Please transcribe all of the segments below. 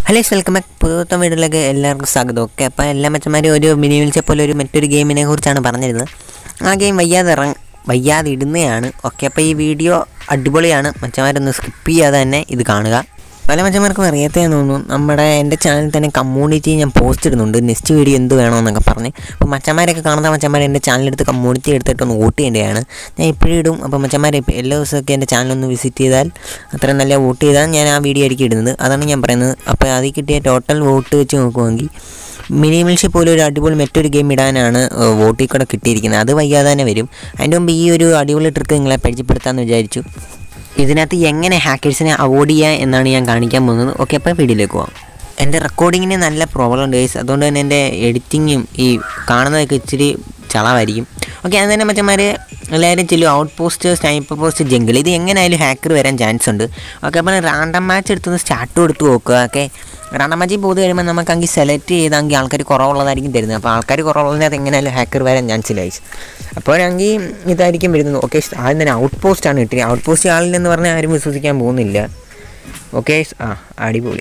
Hello welcome back പുതുത്ത വീഡിയോയിലേക്ക് എല്ലാവർക്കും സ്വാഗതം ഓക്കെ അപ്പോൾ എല്ലാ മച്ചന്മാരും ഒരു മിനി വിളിച്ച പോലെ ഒരു മറ്റൊരു ഗെയിമിനെ കുറിച്ചാണ് പറഞ്ഞിരുന്നത് ആ ഗെയിം വയ്യാതെ ഇറങ്ങ വയ്യാതെ ഇടുന്നതാണ് ഓക്കെ അപ്പോൾ ഈ വീഡിയോ അടിപൊളിയാണ് മച്ചന്മാരൊന്ന് സ്കിപ്പ് ചെയ്യാതെ തന്നെ ഇത് കാണുക പല മച്ചന്മാർക്കും അറിയാത്തതെന്ന് തോന്നുന്നു നമ്മുടെ എൻ്റെ ചാനലിൽ തന്നെ കമ്മ്യൂണിറ്റി ഞാൻ പോസ്റ്റ് ഇടുന്നുണ്ട് നെക്സ്റ്റ് വീഡിയോ എന്ത് വേണമെന്നൊക്കെ പറഞ്ഞ് അപ്പോൾ മച്ചന്മാരൊക്കെ കാണുന്ന മച്ചന്മാർ എൻ്റെ ചാനലെടുത്ത് കമ്മ്യൂണിറ്റി എടുത്തിട്ട് ഒന്ന് വോട്ട് ചെയ്യേണ്ടതാണ് ഞാൻ ഇപ്പോഴും ഇടും അപ്പോൾ മച്ചന്മാർ ഇപ്പോൾ എല്ലാ ദിവസമൊക്കെ എൻ്റെ ചാനലൊന്ന് വിസിറ്റ് ചെയ്താൽ അത്രയും നല്ല വോട്ട് ചെയ്താൽ ഞാൻ ആ വീഡിയോ ആയിരിക്കും ഇടുന്നത് അതാണ് ഞാൻ പറയുന്നത് അപ്പോൾ അതിൽ കിട്ടിയ ടോട്ടൽ വോട്ട് വെച്ച് നോക്കുമെങ്കിൽ മിനി മിൽഷി പോലെ ഒരു അടിപൊളി മറ്റൊരു ഗെയിം ഇടാനാണ് ഏഹ്, വോട്ടിൽ കൂടെ കിട്ടിയിരിക്കുന്നത് അത് വയ്യാതെ തന്നെ വരും അതിൻ്റെ മുമ്പ് ഈ ഒരു അടിപൊളി ട്രിക്ക് നിങ്ങളെ പരിചയപ്പെടുത്താമെന്ന് വിചാരിച്ചു ഇതിനകത്ത് എങ്ങനെ ഹാക്കേഴ്സിനെ അവോയ്ഡ് ചെയ്യുക എന്നാണ് ഞാൻ കാണിക്കാൻ പോകുന്നത് ഓക്കെ അപ്പോൾ വീഡിയോയിലേക്ക് പോകാം എൻ്റെ റെക്കോർഡിങ്ങിന് നല്ല പ്രോബ്ലം ഉണ്ട് ഗൈസ് അതുകൊണ്ട് തന്നെ എൻ്റെ എഡിറ്റിങ്ങും ഈ കാണുന്നതൊക്കെ ഇച്ചിരി ചളവായിരിക്കും ഓക്കെ അത് തന്നെ മറ്റന്മാർ എല്ലാവരും ചെല്ലും outpost sniper post jungle ഇത് എങ്ങനെയായാലും ഹാക്കർ വരാൻ ചാൻസ് ഉണ്ട് ഓക്കെ അപ്പോൾ റാൻഡം മാച്ച് എടുത്തൊന്ന് സ്റ്റാർട്ട് കൊടുത്ത് നോക്കുക ഓക്കെ റാൻഡം മാച്ചിൽ പോയി കഴിയുമ്പോൾ നമുക്കെങ്കിൽ സെലക്ട് ചെയ്തെങ്കിൽ ആൾക്കാർ കുറവുള്ളതായിരിക്കും തരുന്നത് അപ്പോൾ ആൾക്കാർ കുറവുള്ളതിനകത്ത് എങ്ങനെയായാലും ഹാക്കർ വരാൻ ചാൻസ് ഇല്ല ഗൈസ് അപ്പോഴെങ്കിൽ ഇതായിരിക്കും വരുന്നത് ഓക്കെ ആദ്യം തന്നെ ഔട്ട് പോസ്റ്റാണ് കിട്ടിയത് ഔട്ട് പോസ്റ്റ് ആളില്ലെന്ന് പറഞ്ഞാൽ ആരും വിശ്വസിക്കാൻ പോകുന്നില്ല ഓക്കെ ആ അടിപൊളി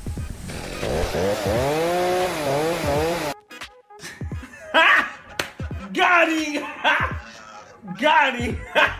Got him! Got him!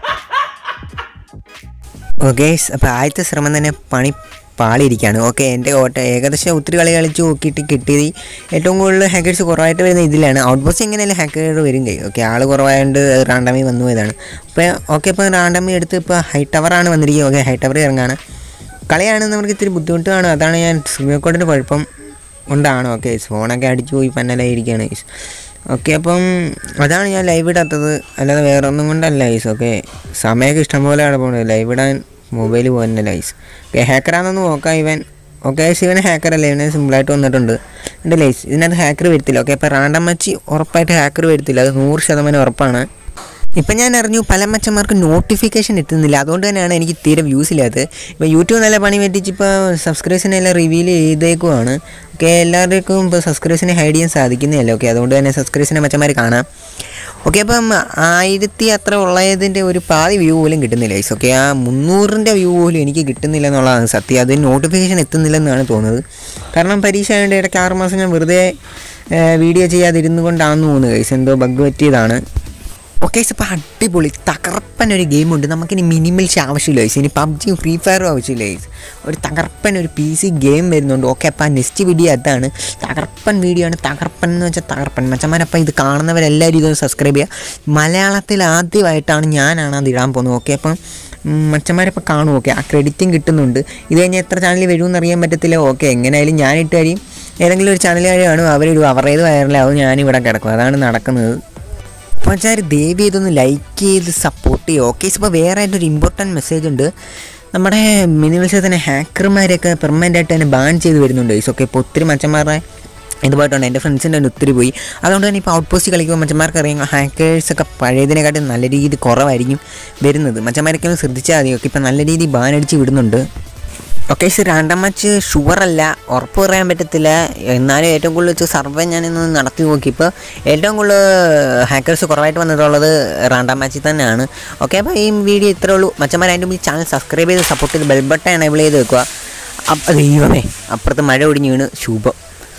Okay അപ്പോൾ ആദ്യത്തെ ശ്രമം തന്നെ പണി പാളിയിരിക്കുകയാണ് ഓക്കെ എൻ്റെ ഓട്ട ഏകദേശം ഒത്തിരി കളി കളിച്ച് നോക്കിയിട്ട് കിട്ടിയത് ഏറ്റവും കൂടുതൽ ഹാക്കേഴ്സ് കുറവായിട്ട് വരുന്ന ഇതിലാണ് ഔട്ട് പോസ്റ്റ് എങ്ങനെയല്ല ഹാക്കർ വരും കൈ ഓക്കെ ആൾ കുറവായതുകൊണ്ട് റാൻഡമി വന്നു പോയതാണ് അപ്പോൾ ഓക്കെ ഇപ്പോൾ റാൻഡമി എടുത്ത് ഇപ്പോൾ ഹൈ ടവറാണ് വന്നിരിക്കുന്നത് ഓക്കെ ഹൈ ടവർ ഇറങ്ങാണ് കളിയാണ് നമുക്ക് ഇത്തിരി ബുദ്ധിമുട്ടാണ് അതാണ് ഞാൻ സ്ക്രീൻ റെക്കോർഡിൻ്റെ കുഴപ്പം കൊണ്ടാണ് ഓക്കെ ഫോണൊക്കെ അടിച്ചു പോയി പന്നലായിരിക്കുകയാണ് ഗൈസ് ഓക്കെ അപ്പം അതാണ് ഞാൻ ലൈവ് ഇടാത്തത് അല്ലാതെ വേറെ ഒന്നും കൊണ്ടല്ല ഗൈസ് ഓക്കെ സമയമൊക്കെ ഇഷ്ടംപോലെ അവിടെ പോകുന്നത് ലൈവ് ഇടാൻ മൊബൈൽ പോകുന്നില്ല ഗൈസ് ഓക്കെ ഹാക്കറാണെന്ന് നോക്കാം ഇവൻ ഓക്കെ ഗൈസ് ഇവൻ ഹാക്കറല്ല ഇവന് സിമ്പിളായിട്ട് വന്നിട്ടുണ്ട് എൻ്റെ ലൈസ് ഇതിനകത്ത് ഹാക്കർ വരത്തില്ല ഓക്കെ അപ്പോൾ റാൻഡം മച്ചി ഉറപ്പായിട്ട് ഹാക്കർ വരത്തില്ല അത് നൂറ് ശതമാനം ഉറപ്പാണ് ഇപ്പം ഞാൻ അറിഞ്ഞു പല മച്ചന്മാർക്ക് നോട്ടിഫിക്കേഷൻ എത്തുന്നില്ല അതുകൊണ്ട് തന്നെയാണ് എനിക്ക് തീരെ വ്യൂസ് ഇല്ലാത്തത് ഇപ്പോൾ യൂട്യൂബ് നല്ല പണി പറ്റിച്ച് ഇപ്പോൾ സബ്സ്ക്രൈബേഴ്സിനെ എല്ലാം റിവീൽ ചെയ്തേക്കുവാണ് ഓക്കെ എല്ലാവർക്കും ഇപ്പോൾ സബ്സ്ക്രൈബേഴ്സിനെ ഹൈഡ് ചെയ്യാൻ സാധിക്കുന്നില്ല ഓക്കെ അതുകൊണ്ട് തന്നെ സബ്സ്ക്രൈബേഴ്സിനെ മച്ചന്മാർ കാണാം ഓക്കെ അപ്പം ആയിരത്തി അത്ര ഉള്ളതിൻ്റെ ഒരു പാതി വ്യൂ പോലും കിട്ടുന്നില്ല ഗൈസ് ഓക്കെ ആ മുന്നൂറിൻ്റെ വ്യൂ പോലും എനിക്ക് കിട്ടുന്നില്ല എന്നുള്ളതാണ് സത്യം അത് നോട്ടിഫിക്കേഷൻ എത്തുന്നില്ലെന്നാണ് തോന്നുന്നത് കാരണം പരീക്ഷ ആയതുകൊണ്ട് ഇടയ്ക്ക് ആറ് മാസം ഞാൻ വെറുതെ വീഡിയോ ചെയ്യാതിരുന്നു കൊണ്ടാണെന്ന് തോന്നുന്നു ഗൈസ് എന്തോ ബഗ് പറ്റിയതാണ് ഓക്കെ ഇപ്പോൾ അടിപൊളി തകർപ്പൻ ഒരു ഗെയിമുണ്ട് നമുക്കിനി മിനിമൽസ് ആവശ്യമില്ല ഗൈസ് ഇനി പബ്ജിയും ഫ്രീ ഫയറും ആവശ്യമില്ല ഗൈസ് ഒരു തകർപ്പൻ ഒരു പി സി ഗെയിം വരുന്നുണ്ട് ഓക്കെ അപ്പോൾ നെക്സ്റ്റ് വീഡിയോ അതാണ് തകർപ്പൻ വീഡിയോ ആണ് തകർപ്പൻ എന്ന് വെച്ചാൽ തകർപ്പൻ മച്ചന്മാരപ്പം ഇത് കാണുന്നവരെല്ലാവരും ഇതൊന്ന് സബ്സ്ക്രൈബ് ചെയ്യുക മലയാളത്തിൽ ആദ്യമായിട്ടാണ് ഞാനാണ് അത് ഇടാൻ പോകുന്നത് ഓക്കെ അപ്പം മച്ചന്മാരപ്പോൾ കാണും ഓക്കെ ആ ക്രെഡിറ്റും കിട്ടുന്നുണ്ട് ഇത് കഴിഞ്ഞാൽ എത്ര ചാനലിൽ വരുമെന്ന് അറിയാൻ പറ്റത്തില്ല ഓക്കെ എങ്ങനെയായാലും ഞാനിട്ട് കഴിയും ഏതെങ്കിലും ഒരു ചാനലുകാർ കാണും അവരിടും അവരുടേത് വയറിലാവും ഞാനിവിടെ കിടക്കും അതാണ് നടക്കുന്നത് അപ്പോൾ വെച്ചാൽ ദേവി ഇതൊന്ന് ലൈക്ക് ചെയ്ത് സപ്പോർട്ട് ചെയ്യുക ഓക്കെ ഇപ്പോൾ വേറെ ആയിട്ടൊരു ഇമ്പോർട്ടൻറ്റ് മെസ്സേജ് ഉണ്ട് നമ്മുടെ മിനിമൽസിൽ തന്നെ ഹാക്കർമാരെയൊക്കെ പെർമനൻ്റ് ആയിട്ട് തന്നെ ബാൻ ചെയ്ത് വരുന്നുണ്ട് ഗൈസ് ഓക്കെ ഇപ്പോൾ ഒത്തിരി മച്ചന്മാരുടെ ഇത് പോയിട്ടുണ്ട് എൻ്റെ ഫ്രണ്ട്സിൻ്റെ തന്നെ ഒത്തിരി പോയി അതുകൊണ്ട് തന്നെ ഇപ്പോൾ ഔട്ട് പോസ്റ്റ് കളിക്കുമ്പോൾ മച്ചന്മാർക്ക് അറിയാം ഹാക്കേഴ്സൊക്കെ പഴയതിനെക്കാട്ടും നല്ല രീതിയിൽ കുറവായിരിക്കും വരുന്നത് മച്ചന്മാരൊക്കെ ഒന്ന് ശ്രദ്ധിച്ചാൽ മതി ഓക്കെ ഇപ്പോൾ നല്ല രീതിയിൽ ബാൻ അടിച്ച് വിടുന്നുണ്ട് ഓക്കെ ശരി രണ്ടാം മാച്ച് ഷുവർ അല്ല ഉറപ്പ് പറയാൻ പറ്റത്തില്ല എന്നാലും ഏറ്റവും കൂടുതൽ വെച്ച് സർവേ ഞാനിന്ന് നടത്തി നോക്കിയപ്പോൾ ഏറ്റവും കൂടുതൽ ഹാക്കേഴ്സ് കുറവായിട്ട് വന്നിട്ടുള്ളത് രണ്ടാം മാച്ചിൽ തന്നെയാണ് ഓക്കെ അപ്പോൾ ഈ വീഡിയോ ഇത്രേ ഉള്ളൂ മച്ചന്മാർ അതിൻ്റെ മുമ്പ് ചാനൽ സബ്സ്ക്രൈബ് ചെയ്ത് സപ്പോർട്ട് ചെയ്ത് ബെൽബട്ടൺ എനേബിൾ ചെയ്ത് വെക്കുക അപ്പം ദൈവമേ അപ്പുറത്ത് മഴ ഒടിഞ്ഞ് വീണ് ശുഭം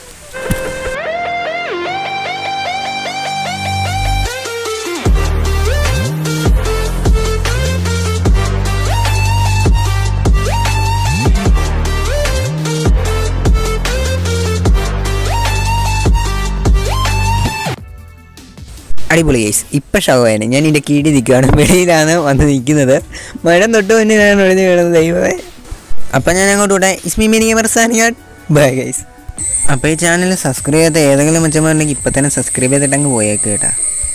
അടിപൊളി കേസ് ഇപ്പം ഷവാണ് ഞാൻ ഇതിൻ്റെ കീഴിൽ നിൽക്കുകയാണ് വെളിയിലാണ് വന്ന് നിൽക്കുന്നത് മഴ തൊട്ട് മുന്നേ ഞാൻ ഒഴിഞ്ഞു വീണത് ദൈവമേ അപ്പം ഞാൻ അങ്ങോട്ട് വിടാം ഇസ്മി മിനി ഞാൻ ബൈ ഗൈസ് അപ്പോൾ ഈ ചാനൽ സബ്സ്ക്രൈബ് ചെയ്യാത്ത ഏതെങ്കിലും മെച്ചമാരുണ്ടെങ്കിൽ ഇപ്പം തന്നെ സബ്സ്ക്രൈബ് ചെയ്തിട്ട് അങ്ങ് പോയേക്ക് കേട്ടാ